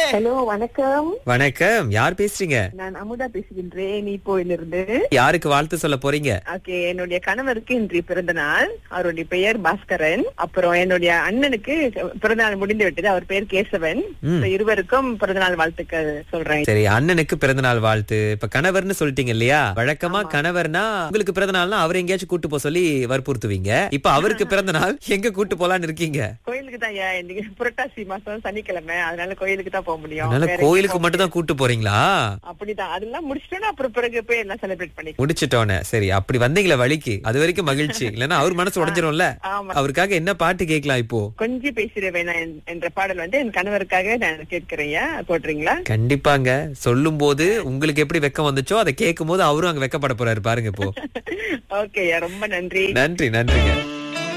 Hello வணக்கம் வணக்கம் யார் பேசுறீங்க நான் அமுதா பேசுகின்றேன் நீப்போயிலிருந்து யாருக்கு வாழ்த்து சொல்ல போறீங்க ஓகே என்னுடைய கணவருக்கு இன்று பிறந்த நாள் அவருடைய பெயர் பாஸ்கரன் அப்புறம் என்னுடைய அண்ணனுக்கு பிறந்த நாள் முடிந்து விட்டது அவர் பெயர் கேசவன் ம். So, இருவருக்கும் பிறந்த நாள் வாழ்த்துக்கள் சொல்றேன் சரி அண்ணனுக்கு பிறந்த நாள் வாழ்த்து இப்ப கணவர்னு சொல்லிட்டீங்க இல்லையா வழக்கமா கணவர்னா உங்களுக்கு பிறந்த நாள்னா அவர் எங்கேயாச்சும் கூட்டு போக சொல்லி வற்புறுத்துவீங்க இப்ப அவருக்கு பிறந்த நாள் எங்க கூட்டு போலான்னு இருக்கீங்க கோயிலுக்கு தான் ஐயா இன்னைக்கு புரட்டாசி மாசம் சனிக்கிழமை அதனால கோயிலுக்கு தான் போக முடியும் அதனால வேற கோயிலுக்கு எங்கேயும் மட்டும் தான் கூட்டு போறீங்களா போக- அப்படிதான் அதெல்லாம் முடிச்சிட்டோம்னா அப்புறம் பிறகு போய் எல்லாம் செலிப்ரேட் பண்ணி முடிச்சிட்டோன்னே சரி அப்படி வந்தீங்களே வழிக்கு அது வரைக்கும் மகிழ்ச்சி இல்லன்னா அவர் மனசு உடைஞ்சிரும்ல ஆமா அவருக்காக என்ன பாட்டு கேட்கலாம் இப்போ கொஞ்சி பேசிட வேணாம் என்- என்ற பாடல் வந்து என் கணவருக்காக நான் கேட்கிறேன் ஐயா. போடுறீங்களா கண்டிப்பாங்க சொல்லும் போது உங்களுக்கு எப்படி வெக்கம் வந்துச்சோ அதை கேட்கும் போது அவரும் அங்க வெக்கப்பட போறாரு பாருங்க இப்போ ஓகே ரொம்ப நன்றி நன்றி நன்றிங்க